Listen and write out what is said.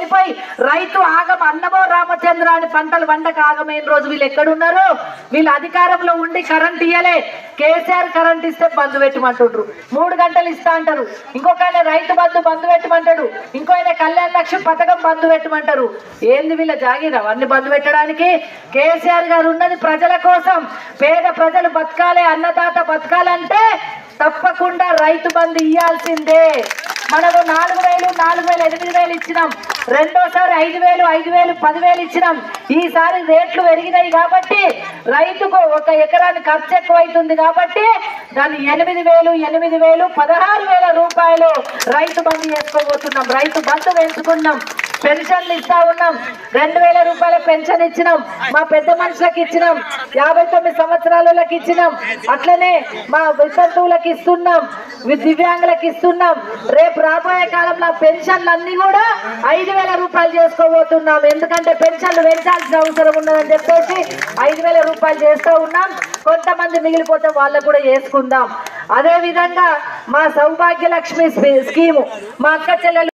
అయిపోయి రైతు ఆగం అన్నమో రామచంద్ర అని పంటలు వండక ఆగమైన రోజు వీళ్ళు ఎక్కడున్నారు వీళ్ళు అధికారంలో ఉండి కరెంట్ ఇయ్యలే కేసీఆర్ కరెంట్ ఇస్తే బంధు పెట్టమంటుండ్రు మూడు గంటలు ఇస్తా అంటారు ఇంకొక ఆయన రైతు బంధు బంధు పెట్టమంటాడు ఇంకో ఆయన కళ్యాణ లక్ష్మి పథకం బంధు పెట్టమంటారు ఏంది వీళ్ళ జాగిరా అవన్నీ బంధు పెట్టడానికి కేసీఆర్ గారు ఉన్నది ప్రజల కోసం పేద ప్రజలు బతకాలి అన్నదాత బతకాలంటే తప్పకుండా రైతు బంధు ఇయ్యాల్సిందే మనము నాలుగు వేలు నాలుగు వేలు ఎనిమిది వేలు ఇచ్చినాం రెండోసారి ఐదు వేలు ఐదు వేలు పదివేలు ఇచ్చినాం ఈసారి రేట్లు పెరిగినాయి కాబట్టి రైతుకు ఒక ఎకరానికి ఖర్చు ఎక్కువ అవుతుంది కాబట్టి దాన్ని ఎనిమిది వేలు ఎనిమిది వేలు పదహారు వేల రూపాయలు రైతు బంధు చేసుకోబోతున్నాం రైతు బంధు పెంచుకున్నాం పెన్షన్లు ఇస్తా ఉన్నాం రెండు వేల రూపాయల పెన్షన్ ఇచ్చినాం మా పెద్ద మనుషులకు ఇచ్చినాం యాభై తొమ్మిది సంవత్సరాలకి ఇచ్చినాం అట్లనే మా వితంతువులకు ఇస్తున్నాం వి- దివ్యాంగులకు ఇస్తున్నాం రేపు రాబోయే కాలంలో పెన్షన్లు అన్ని కూడా ఐదు వేల రూపాయలు చేసుకోబోతున్నాం ఎందుకంటే పెన్షన్లు పెంచాల్సిన అవసరం ఉన్నదని చెప్పేసి ఐదు వేల రూపాయలు చేస్తూ ఉన్నాం కొంతమంది మిగిలిపోతే వాళ్ళకు కూడా చేసుకుందాం అదే విధంగా మా సౌభాగ్య లక్ష్మి స్కీము మా అక్క చెల్లెలు